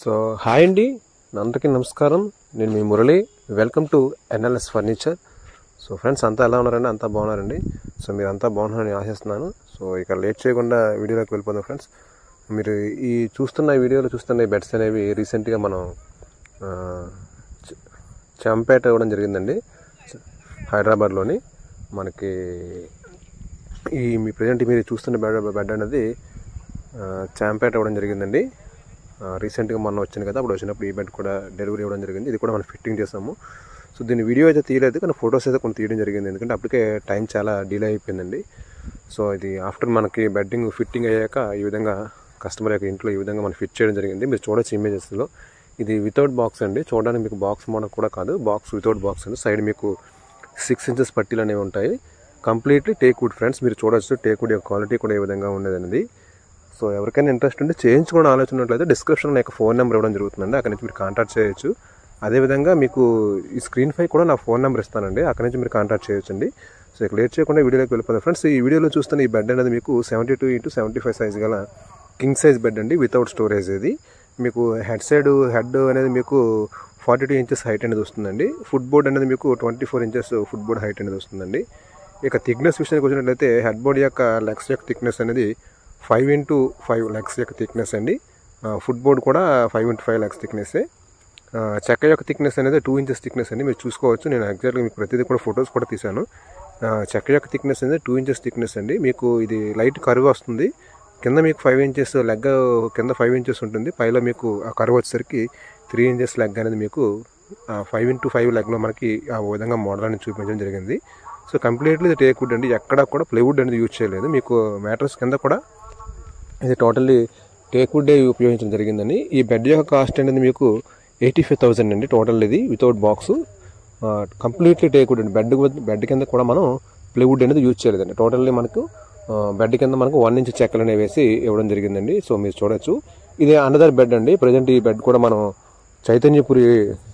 so hi అండి అందరికీ నమస్కారం నేను మీ Murali welcome to NLS furniture so friends అంతా ఎలా ఉన్నారండి అంతా బాగున్నారండి సో మీరు అంతా బాగున్నారని ఆశిస్తున్నాను సో ఇక లేట్ చేయకుండా వీడియోలోకి వెళ్ళిపోదాం ఫ్రెండ్స్ మీరు ఈ చూస్తున్న ఈ వీడియోలో చూస్తున్న ఈ బెడ్స్ అనేవి రీసెంట్గా మనం ఆ, చ- చంపేట ఇవ్వడం జరిగిందండి చ- హైదరాబాద్లోని మనకి ఈ మీ ప్రజెంట్ మీరు చూస్తున్న బెడ్ బెడ్ అనేది ఆ, చాంపేట ఇవ్వడం జరిగిందండి ఆ, రీసెంట్గా మొన్న వచ్చింది కదా అప్పుడు వచ్చినప్పుడు ఈ బెడ్ కూడా డెలివరీ ఇవ్వడం జరిగింది ఇది కూడా మనం ఫిట్టింగ్ చేసాము సో దీని వీడియో అయితే తీయలేదు కానీ ఫొటోస్ అయితే కొన్ని తీయడం జరిగింది ఎందుకంటే అప్పటికే టైం చాలా డిలే అయిపోయిందండి సో ఇది ఆఫ్టర్ మనకి బెడ్డింగ్ ఫిట్టింగ్ అయ్యాక ఈ విధంగా కస్టమర్ యొక్క ఇంట్లో ఈ విధంగా మనం ఫిట్ చేయడం జరిగింది మీరు చూడొచ్చు ఇమేజెస్లో ఇది వితౌట్ బాక్స్ అండి చూడడానికి మీకు బాక్స్ మోడల్ కూడా కాదు బాక్స్ వితౌట్ బాక్స్ అండి సైడ్ మీకు సిక్స్ ఇంచెస్ పట్టీలు అనేవి ఉంటాయి కంప్లీట్లీ టేక్ వుడ్ ఫ్రెండ్స్ మీరు చూడొచ్చు టేక్ వుడ్ యొక్క క్వాలిటీ కూడా ఏ విధంగా ఉండేది అనేది సో ఎవరికైనా ఇంట్రెస్ట్ ఉంటే చేయించుకోవడం ఆలోచన ఉన్నట్లయితే డిస్క్రిప్షన్లో నాకు ఫోన్ నెంబర్ ఇవ్వడం జరుగుతుందండి అక్కడి నుంచి మీరు కాంటాక్ట్ చేయొచ్చు అదేవిధంగా మీకు ఈ స్క్రీన్ పై కూడా నా ఫోన్ నెంబర్ ఇస్తానండి అక్కడి నుంచి మీరు కాంటాక్ట్ చేయొచ్చండి సో ఇక లేట్ చేయకుండా వీడియోలోకి వెళ్ళిపోతాం ఫ్రెండ్స్ ఈ వీడియోలో చూస్తున్న ఈ బెడ్ అనేది మీకు seventy two into seventy five size గల కింగ్ సైజ్ బెడ్ అండి వితౌట్ స్టోరేజ్ ఇది మీకు హెడ్ సైడ్ హెడ్ అనేది మీకు ఫార్టీ టూ ఇంచెస్ హైట్ అనేది వస్తుందండి ఫుట్ బోర్డ్ అనేది మీకు twenty four inches foot board height అనేది వస్తుందండి ఇక థిక్నెస్ విషయానికి వచ్చినట్లయితే హెడ్ బోర్డ్ యొక్క లెగ్స్ యొక్క థిక్నెస్ అనేది ఫైవ్ ఇంటూ ఫైవ్ లెగ్స్ యొక్క థిక్నెస్ అండి ఫుట్ బోర్డ్ కూడా five into five legs thickness చెక్క యొక్క థిక్నెస్ అనేది టూ ఇంచెస్ థిక్నెస్ అండి మీరు చూసుకోవచ్చు నేను ఎగ్జాక్ట్గా మీకు ప్రతిదీ కూడా ఫొటోస్ కూడా తీశాను ఆ, చెక్క యొక్క థిక్నెస్ అనేది టూ ఇంచెస్ థిక్నెస్ అండి మీకు ఇది లైట్ కరువు వస్తుంది కింద మీకు ఫైవ్ ఇంచెస్ లెగ్ కింద ఫైవ్ ఇంచెస్ ఉంటుంది పైలో మీకు ఆ కరువు వచ్చేసరికి త్రీ ఇంచెస్ లెగ్ అనేది మీకు ఫైవ్ ఇంటూ ఫైవ్ లెగ్లో మనకి ఆ విధంగా మోడల్ అనేది చూపించడం జరిగింది సో కంప్లీట్లీ ఇది టేక్ వుడ్ అండి ఎక్కడ కూడా ప్లైవుడ్ అనేది యూజ్ చేయలేదు మీకు మ్యాట్రస్ కింద కూడా ఇది టోటల్లీ టేక్ వుడ్ ఉపయోగించడం జరిగిందని ఈ బెడ్ యొక్క కాస్ట్ అనేది మీకు ఎయిటీ ఫైవ్ థౌసండ్ అండి టోటల్ ఇది without box completely teak wood అండి బెడ్ బెడ్ కింద కూడా మనం ప్లైవుడ్ అనేది యూజ్ చేయలేదండి టోటల్లీ మనకు బెడ్ కింద మనకు వన్ ఇంచ్ చెక్కలు అనేవి వేసి ఇవ్వడం జరిగిందండి సో మీరు చూడొచ్చు ఇది అనదర్ బెడ్ అండి ప్రజెంట్ ఈ బెడ్ కూడా మనం చైతన్యపురి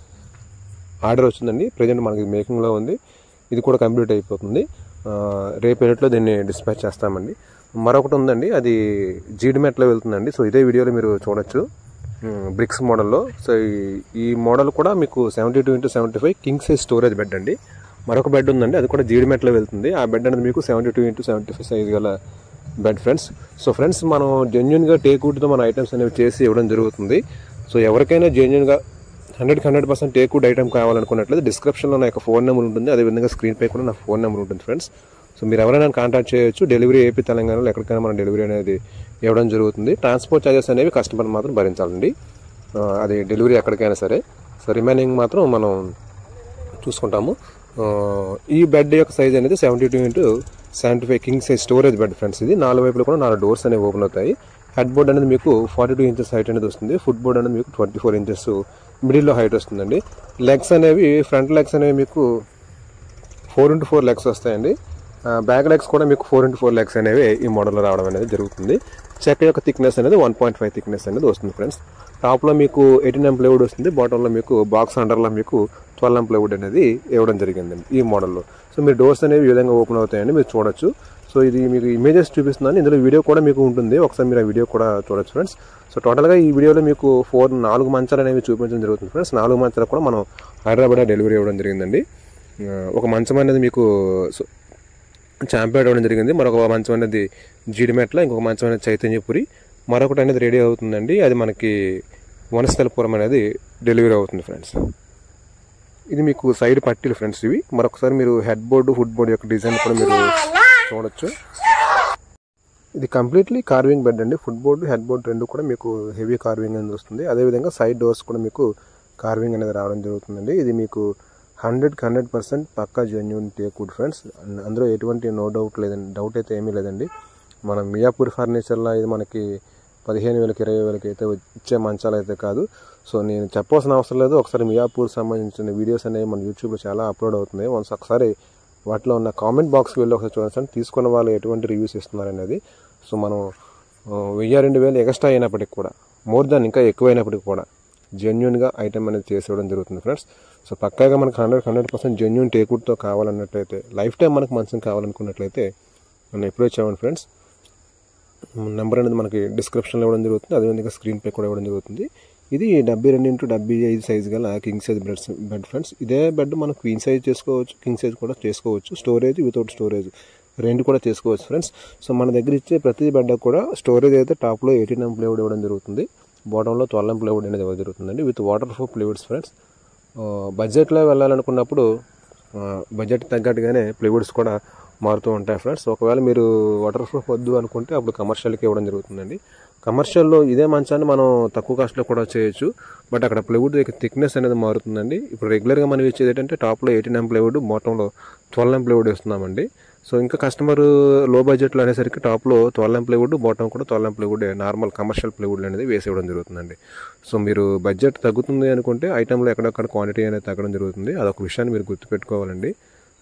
ఆర్డర్ వచ్చిందండి ప్రజెంట్ మనకి మేకింగ్లో ఉంది ఇది కూడా కంప్లీట్ అయిపోతుంది ఆ, రేపు ఎడిట్లో దీన్ని డిస్పాచ్ చేస్తామండి మరొకటి ఉందండి అది జీడిమెట్లో వెళ్తుందండి సో ఇదే వీడియోలో మీరు చూడొచ్చు బ్రిక్స్ మోడల్లో సో ఈ- ఈ మోడల్ కూడా మీకు seventy two into seventy five king size storage bed అండి మరొక బెడ్ ఉందండి అది కూడా జీడిమెట్లో వెళ్తుంది ఆ బెడ్ అనేది మీకు seventy two into seventy five size గల బెడ్ ఫ్రెండ్స్ సో ఫ్రెండ్స్ మనం జెన్యున్గా టేక్ వుడ్తో మన ఐటమ్స్ అనేవి చేసి ఇవ్వడం జరుగుతుంది సో ఎవరికైనా జెన్యున్గా హండ్రెడ్కి hundred percent teak wood item కావాలనుకున్నట్లయితే డిస్క్రిప్షన్లో నా యొక్క ఫోన్ నెంబర్ ఉంటుంది అదేవిధంగా స్క్రీన్ పై కూడా నా ఫోన్ నెంబర్ ఉంటుంది ఫ్రెండ్స్ సో మీరు ఎవరైనా కాంటాక్ట్ చేయొచ్చు డెలివరీ ఏపీ తెలంగాణలో ఎక్కడికైనా మనం డెలివరీ అనేది ఇవ్వడం జరుగుతుంది ట్రాన్స్పోర్ట్ ఛార్జెస్ అనేవి కస్టమర్ మాత్రం భరించాలండి ఆ, అది డెలివరీ ఎక్కడికైనా సరే సో రిమైనింగ్ మాత్రం మనం చూసుకుంటాము ఆ, ఈ బెడ్ యొక్క సైజ్ అనేది seventy two into seventy five king size storage bed friends ఇది నాలుగు వైపులు కూడా నాలుగు డోర్స్ అనేవి ఓపెన్ అవుతాయి హెడ్ బోర్డ్ అనేది మీకు ఫార్టీ టూ ఇంచెస్ హైట్ అనేది వస్తుంది ఫుట్ బోర్డ్ అనేది మీకు ట్వంటీ ఫోర్ ఇంచెస్ మిడిల్లో హైట్ వస్తుందండి లెగ్స్ అనేవి ఫ్రంట్ లెగ్స్ అనేవి మీకు ఫోర్ ఇంటూ ఫోర్ లెగ్స్ వస్తాయండి బ్యాక్ లెగ్స్ కూడా మీకు ఫోర్ ఇంటూ ఫోర్ లెగ్స్ అనేవి ఈ మోడల్లో రావడం అనేది జరుగుతుంది చెక్క యొక్క థిక్నెస్ అనేది వన్ పాయింట్ ఫైవ్ థిక్నెస్ అనేది వస్తుంది ఫ్రెండ్స్ టాప్లో మీకు ఎయిటీన్ ఎం ప్లైవుడ్ వస్తుంది బాటంలో మీకు బాక్స్ అండర్లో మీకు ట్వెల్వ్ ఎం ప్లైవుడ్ అనేది ఇవ్వడం జరిగిందండి ఈ మోడల్లో సో మీరు డోర్స్ అనేవి ఈ విధంగా ఓపెన్ అవుతాయండి మీరు చూడొచ్చు సో ఇది మీకు ఇమేజెస్ చూపిస్తున్నాను ఇందులో వీడియో కూడా మీకు ఉంటుంది ఒకసారి మీరు ఆ వీడియో కూడా చూడొచ్చు ఫ్రెండ్స్ సో టోటల్గా ఈ వీడియోలో మీకు ఫోర్ నాలుగు మంచాలు అనేవి చూపించడం జరుగుతుంది ఫ్రెండ్స్ నాలుగు మంచాలు కూడా మనం హైదరాబాద్ డెలివరీ ఇవ్వడం జరిగిందండి ఆ, ఒక మంచం అనేది మీకు సో- చాంపియన్ అవ్వడం జరిగింది మరొక మంచం అనేది జీడిమెట్ల ఇంకొక మంచం అనేది చైతన్యపురి మరొకటి అనేది రెడీ అవుతుందండి అది మనకి వనస్థలపురం అనేది డెలివరీ అవుతుంది ఫ్రెండ్స్ ఇది మీకు సైడ్ పట్టీలు ఫ్రెండ్స్ ఇవి మరొకసారి మీరు హెడ్ బోర్డు ఫుట్ బోర్డు యొక్క డిజైన్ కూడా మీరు చూడొచ్చు ఇది కంప్లీట్లీ కార్వింగ్ బెడ్ అండి ఫుట్ బోర్డు హెడ్ బోర్డు రెండు కూడా మీకు హెవీ కార్వింగ్ అనేది వస్తుంది అదేవిధంగా సైడ్ డోర్స్ కూడా మీకు కార్వింగ్ అనేది రావడం జరుగుతుందండి ఇది మీకు హండ్రెడ్కి హండ్రెడ్ పర్సెంట్ పక్కా జెన్యున్ టేక్ వుడ్ ఫ్రెండ్స్ అందులో ఎటువంటి నో డౌట్ లేదండి డౌట్ అయితే ఏమీ లేదండి మనం మియాపూర్ ఫర్నిచర్లో ఇది మనకి పదిహేను వేలకి ఇరవై వేలకి అయితే ఇచ్చే మంచాలు అయితే కాదు సో నేను చెప్పవలసిన అవసరం లేదు ఒకసారి మియాపూర్ సంబంధించిన వీడియోస్ అనేవి మన యూట్యూబ్లో చాలా అప్లోడ్ అవుతున్నాయి వన్స్ ఒకసారి వాటిలో ఉన్న కామెంట్ బాక్స్కి వెళ్ళి ఒకసారి చూడండి తీసుకున్న వాళ్ళు ఎటువంటి రివ్యూస్ ఇస్తున్నారు అనేది సో మనం ఆ, వెయ్యి రెండు వేలు ఎక్స్ట్రా అయినప్పటికి కూడా మోర్ దాన్ ఇంకా ఎక్కువైనప్పటికి కూడా జెన్యున్గా ఐటమ్ అనేది చేసేయడం జరుగుతుంది ఫ్రెండ్స్ సో పక్కాగా మనకు హండ్రెడ్ హండ్రెడ్ పర్సెంట్ జెన్యున్ టేకుడ్తో కావాలన్నట్లయితే లైఫ్ టైం మనకు మంచం కావాలనుకున్నట్లయితే మనం అప్రోచ్ అవ్వండి ఫ్రెండ్స్ నెంబర్ అనేది మనకి డిస్క్రిప్షన్లో ఇవ్వడం జరుగుతుంది అదేవిధంగా స్క్రీన్ పై కూడా ఇవ్వడం జరుగుతుంది ఇది డెబ్బై రెండు ఇంటూ డెబ్బై ఐదు సైజ్ గల king size beds bed friends ఇదే బెడ్ మనం క్వీన్ సైజ్ చేసుకోవచ్చు కింగ్ సైజ్ కూడా చేసుకోవచ్చు స్టోరేజ్ వితౌట్ స్టోరేజ్ రెండు కూడా చేసుకోవచ్చు ఫ్రెండ్స్ సో మన దగ్గర ఇచ్చే ప్రతి బెడ్ కూడా స్టోరేజ్ అయితే టాప్లో ఎయిటీన్ ఎం ప్లేవుడ్ ఇవ్వడం జరుగుతుంది బాటంలో ట్వెల్వ్ ఎం ప్లేవుడ్ అనేది ఇవ్వడం జరుగుతుందండి with waterproof plywoods friends బడ్జెట్లో వెళ్ళాలనుకున్నప్పుడు బడ్జెట్ తగ్గట్టుగానే ప్లేవుడ్స్ కూడా మారుతూ ఉంటాయి ఫ్రెండ్స్ ఒకవేళ మీరు వాటర్ ప్రూఫ్ వద్దు అనుకుంటే అప్పుడు కమర్షియల్కి ఇవ్వడం జరుగుతుందండి కమర్షియల్లో ఇదే మంచాన్ని మనం తక్కువ కాస్ట్లో కూడా చేయొచ్చు బట్ అక్కడ ప్లేవుడ్ థిక్నెస్ అనేది మారుతుందండి ఇప్పుడు రెగ్యులర్గా మనం ఇచ్చేది ఏంటంటే టాప్లో ఎయిటీన్ ఎం ప్లేవుడ్ బాటంలో ట్వెల్వ్ ఎం ప్లేవుడ్ ఇస్తున్నామండి సో ఇంకా కస్టమర్ లో బడ్జెట్లో అనేసరికి టాప్లో ట్వెల్వ్ ఎం ప్లేవుడ్ బాటం కూడా twelve M plywood normal commercial plywood అనేది వేసి ఇవ్వడం జరుగుతుందండి సో మీరు బడ్జెట్ తగ్గుతుంది అనుకుంటే ఐటెంలో ఎక్కడెక్కడ క్వాంటిటీ అనేది తగ్గడం జరుగుతుంది అదొక విషయాన్ని మీరు గుర్తుపెట్టుకోవాలండి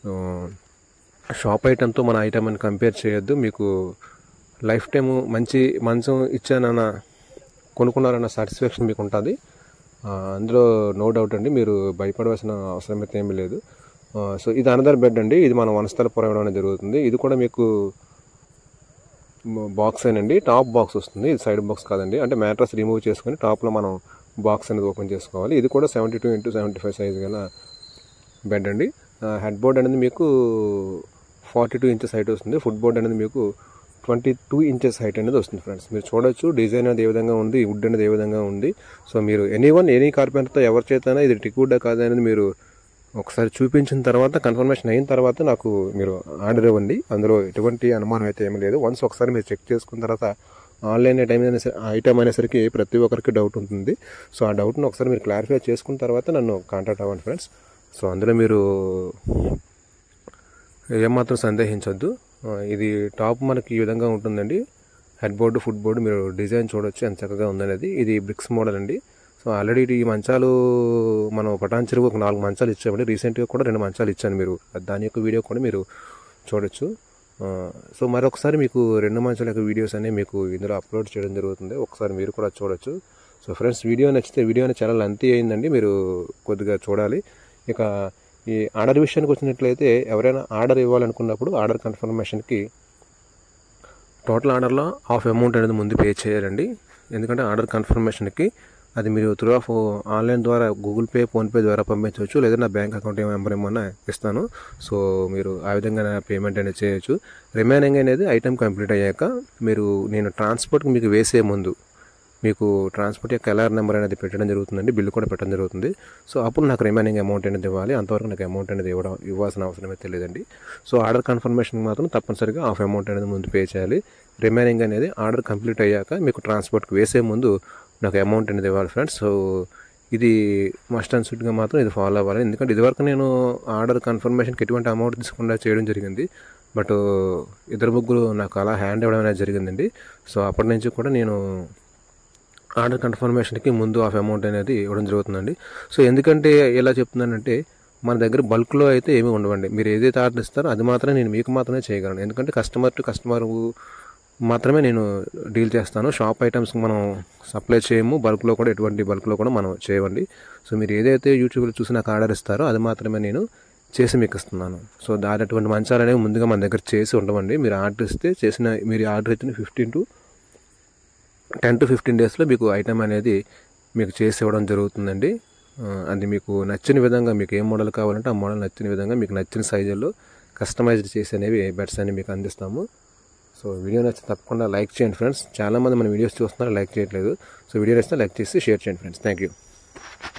షాప్ ఐటెంతో మన ఐటెం అని కంపేర్ చేయొద్దు మీకు లైఫ్ టైము మంచి మంచం ఇచ్చానన్న కొనుక్కున్నారన్న సాటిస్ఫాక్షన్ మీకు ఉంటుంది అందులో నో డౌట్ అండి మీరు భయపడవలసిన అవసరం అయితే ఏమీ లేదు సో ఇది అనదర్ బెడ్ అండి ఇది మనం వనస్థల పొరవడం అనేది జరుగుతుంది ఇది కూడా మీకు బాక్స్ అండి టాప్ బాక్స్ వస్తుంది ఇది సైడ్ బాక్స్ కాదండి అంటే మ్యాట్రస్ రిమూవ్ చేసుకొని టాప్లో మనం బాక్స్ అనేది ఓపెన్ చేసుకోవాలి ఇది కూడా seventy two into seventy five size గల బెడ్ అండి హెడ్ బోర్డ్ అనేది మీకు ఫార్టీ టూ ఇంచెస్ హైట్ వస్తుంది ఫుట్ బోర్డ్ అనేది మీకు ట్వంటీ టూ ఇంచెస్ హైట్ అనేది వస్తుంది ఫ్రెండ్స్ మీరు చూడొచ్చు డిజైన్ అనేది ఏ విధంగా ఉంది వుడ్ అనేది ఏ విధంగా ఉంది సో మీరు ఎనీ వన్ ఎనీ కార్పెంటర్తో ఎవరి చేతనా ఇది టిక్వుడ్ కాదు అనేది మీరు ఒకసారి చూపించిన తర్వాత కన్ఫర్మేషన్ అయిన తర్వాత నాకు మీరు ఆర్డర్ ఇవ్వండి అందులో ఎటువంటి అనుమానం అయితే ఏమీ లేదు వన్స్ ఒకసారి మీరు చెక్ చేసుకున్న తర్వాత ఆన్లైన్ ఐటమ్ ఐటమ్ అనేసరికి ప్రతి ఒక్కరికి డౌట్ ఉంటుంది సో ఆ డౌట్ని ఒకసారి మీరు క్లారిఫై చేసుకున్న తర్వాత నన్ను కాంటాక్ట్ అవ్వండి ఫ్రెండ్స్ సో అందులో మీరు ఏమాత్రం సందేహించొద్దు ఇది టాప్ మనకి ఈ విధంగా ఉంటుందండి హెడ్ బోర్డు ఫుట్ బోర్డు మీరు డిజైన్ చూడొచ్చు ఎంత చక్కగా ఉందనేది ఇది బ్రిక్స్ మోడల్ అండి సో ఆల్రెడీ ఈ మంచాలు మనం పటాన్ చెరువు ఒక నాలుగు మంచాలు ఇచ్చామండి రీసెంట్గా కూడా రెండు మంచాలు ఇచ్చాను మీరు దాని యొక్క వీడియో కూడా మీరు చూడొచ్చు సో మరొకసారి మీకు రెండు మంచాల యొక్క వీడియోస్ అనేవి మీకు ఇందులో అప్లోడ్ చేయడం జరుగుతుంది ఒకసారి మీరు కూడా చూడొచ్చు సో ఫ్రెండ్స్ వీడియో నచ్చితే వీడియో అనేది చాలా లెంతీ అయిందండి మీరు కొద్దిగా చూడాలి ఇక ఈ ఆర్డర్ విషయానికి వచ్చినట్లయితే ఎవరైనా ఆర్డర్ ఇవ్వాలనుకున్నప్పుడు ఆర్డర్ కన్ఫర్మేషన్కి టోటల్ ఆర్డర్లో హాఫ్ అమౌంట్ అనేది ముందు పే చేయాలండి ఎందుకంటే ఆర్డర్ కన్ఫర్మేషన్కి అది మీరు త్రూ ఆఫ్ ఆన్లైన్ ద్వారా గూగుల్ పే ఫోన్పే ద్వారా పంపించవచ్చు లేదా నా బ్యాంక్ అకౌంట్ నెంబర్ ఏమన్నా ఇస్తాను సో మీరు ఆ విధంగా పేమెంట్ అనేది చేయొచ్చు రిమైనింగ్ అనేది ఐటెం కంప్లీట్ అయ్యాక మీరు నేను ట్రాన్స్పోర్ట్కి మీకు వేసే ముందు మీకు ట్రాన్స్పోర్ట్ యొక్క ఎల్ఆర్ నెంబర్ అనేది పెట్టడం జరుగుతుందండి బిల్లు కూడా పెట్టడం జరుగుతుంది సో అప్పుడు నాకు రిమైనింగ్ అమౌంట్ అనేది ఇవ్వాలి అంతవరకు నాకు అమౌంట్ అనేది ఇవ్వడం ఇవ్వాల్సిన అవసరం అయితే లేదండి సో ఆర్డర్ కన్ఫర్మేషన్ మాత్రం తప్పనిసరిగా హాఫ్ అమౌంట్ అనేది ముందు పే చేయాలి రిమైనింగ్ అనేది ఆర్డర్ కంప్లీట్ అయ్యాక మీకు ట్రాన్స్పోర్ట్కి వేసే ముందు నాకు అమౌంట్ అనేది ఇవ్వాలి ఫ్రెండ్స్ సో ఇది మస్ట్ అండ్ షుడ్గా మాత్రం ఇది ఫాలో అవ్వాలి ఎందుకంటే ఇదివరకు నేను ఆర్డర్ కన్ఫర్మేషన్కి ఎటువంటి అమౌంట్ తీసుకుండా చేయడం జరిగింది బట్ ఇద్దరు ముగ్గురు నాకు అలా హ్యాండ్ ఇవ్వడం అనేది జరిగిందండి సో అప్పటి నుంచి కూడా నేను ఆర్డర్ కన్ఫర్మేషన్కి ముందు ఆఫ్ అమౌంట్ అనేది ఇవ్వడం జరుగుతుందండి సో ఎందుకంటే ఎలా చెప్తున్నానంటే మన దగ్గర బల్క్లో అయితే ఏమీ ఉండవండి మీరు ఏదైతే ఆర్డర్ ఇస్తారో అది మాత్రమే నేను మీకు మాత్రమే చేయగలను ఎందుకంటే కస్టమర్ టు కస్టమర్ మాత్రమే నేను డీల్ చేస్తాను షాప్ ఐటమ్స్ మనం సప్లై చేయము బల్క్లో కూడా ఎటువంటి బల్క్లో కూడా మనం చేయవండి సో మీరు ఏదైతే యూట్యూబ్లో చూసి నాకు ఆర్డర్ ఇస్తారో అది మాత్రమే నేను చేసి మీకు ఇస్తున్నాను సో దాని అటువంటి మంచాలు అనేవి ముందుగా మన దగ్గర చేసి ఉండవండి మీరు ఆర్డర్ ఇస్తే చేసిన మీరు ఆర్డర్ ఇచ్చిన fifteen to ten to fifteen డేస్లో మీకు ఐటమ్ అనేది మీకు చేసి ఇవ్వడం జరుగుతుందండి అది మీకు నచ్చిన విధంగా మీకు ఏ మోడల్ కావాలంటే ఆ మోడల్ నచ్చిన విధంగా మీకు నచ్చిన సైజుల్లో కస్టమైజ్డ్ చేసి అనేవి బెడ్స్ అనేవి మీకు అందిస్తాము సో వీడియో నచ్చి తప్పకుండా లైక్ చేయండి ఫ్రెండ్స్ చాలామంది మన వీడియోస్ చూస్తున్నారు లైక్ చేయట్లేదు సో వీడియో నచ్చితే లైక్ చేసి షేర్ చేయండి ఫ్రెండ్స్ థ్యాంక్ యూ